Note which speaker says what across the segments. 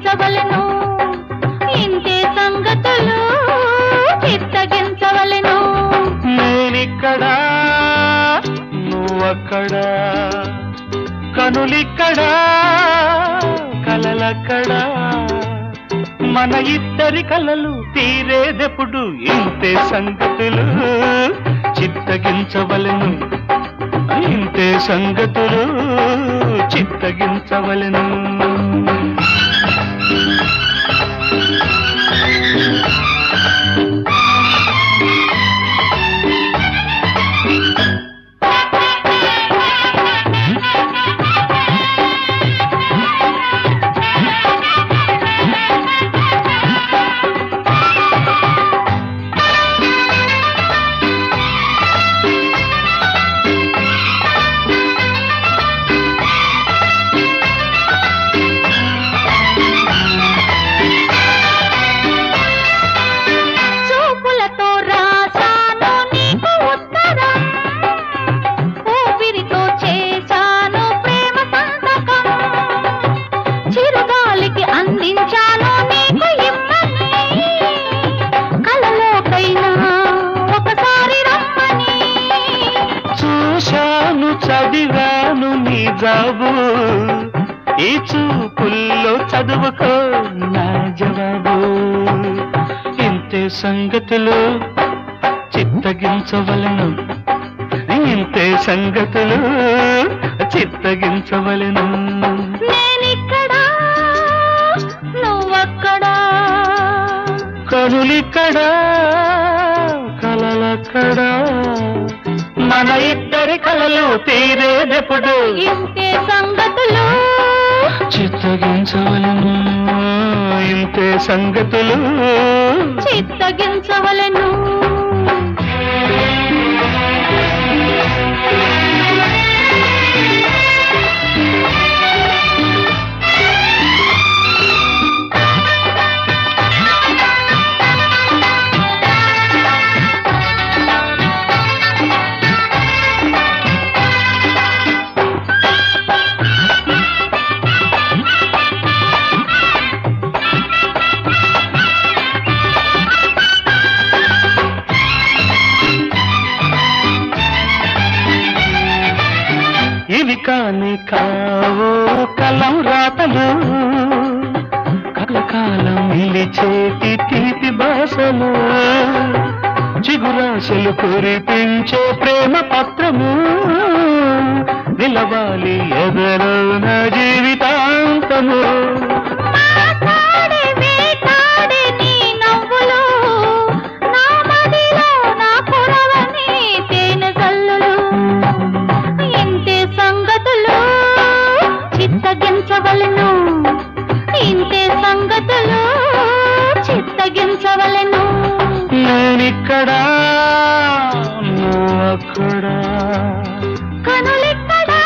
Speaker 1: చిత్తగించవలెను ఇంతే సంగతులు చిత్తగించవలెను
Speaker 2: నేనిక్కడా నువ్వక్కడా కనులిక్కడా కలలక్కడా మన ఇద్దరి కలలు తీరేదెప్పుడు ఇంతే సంగతులు చిత్తగించవలెను ఇంతే సంగతులు చిత్తగించవలెను
Speaker 1: చూపులతో రాశాను నీకు ఉత్తరం ఊపిరితో చేశాను ప్రేమ సంతకం చిరుగాలికి అందించాను నీకు ఇమ్మని కలలోకైనా ఒకసారి రమ్మని
Speaker 2: చూశాను చదివాను నీ జాబు ఈ చూపుల్లో చదువుకో నా జవాబు ఇంతే సంగతులు చిత్తగించవలను ఇంతే సంగతులు చిత్తగించవలను
Speaker 1: నేనిక్కడా నువ్వక్కడా
Speaker 2: కనులిక్కడా కలలక్కడా మన ఇద్దరి కలలు తీరేదెప్పుడు
Speaker 1: ఇంతే సంగతులు
Speaker 2: చిత్తగించవలను ఇంతే సంగతులు
Speaker 1: చిత్తగించవలెను
Speaker 2: ఇవి కాని కావో కలం రాతలు కలకాలం నిలిచేటి తీపి భాషలు చిగురాశలు కురిపించే ప్రేమ పత్రము నిలవాలి ఎదలో నా జీవితాంతము
Speaker 1: మాట్లాడే వేటాడే నీ నవ్వులు నా మదిలో నా కురవని తేనె జల్లులు ఇంతే సంగతులు చిత్తగించవలెను ఇంతే సంగతులు చిత్తగించవలెను
Speaker 2: నేనిక్కడా నువ్వక్కడా
Speaker 1: కనులెక్కడా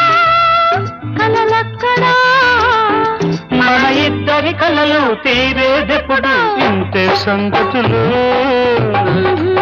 Speaker 1: కలలక్కడా
Speaker 2: మన ఇద్దరి కలలు తీరేదెప్పుడు ఇంతే సంగతులు
Speaker 1: మ్మ్.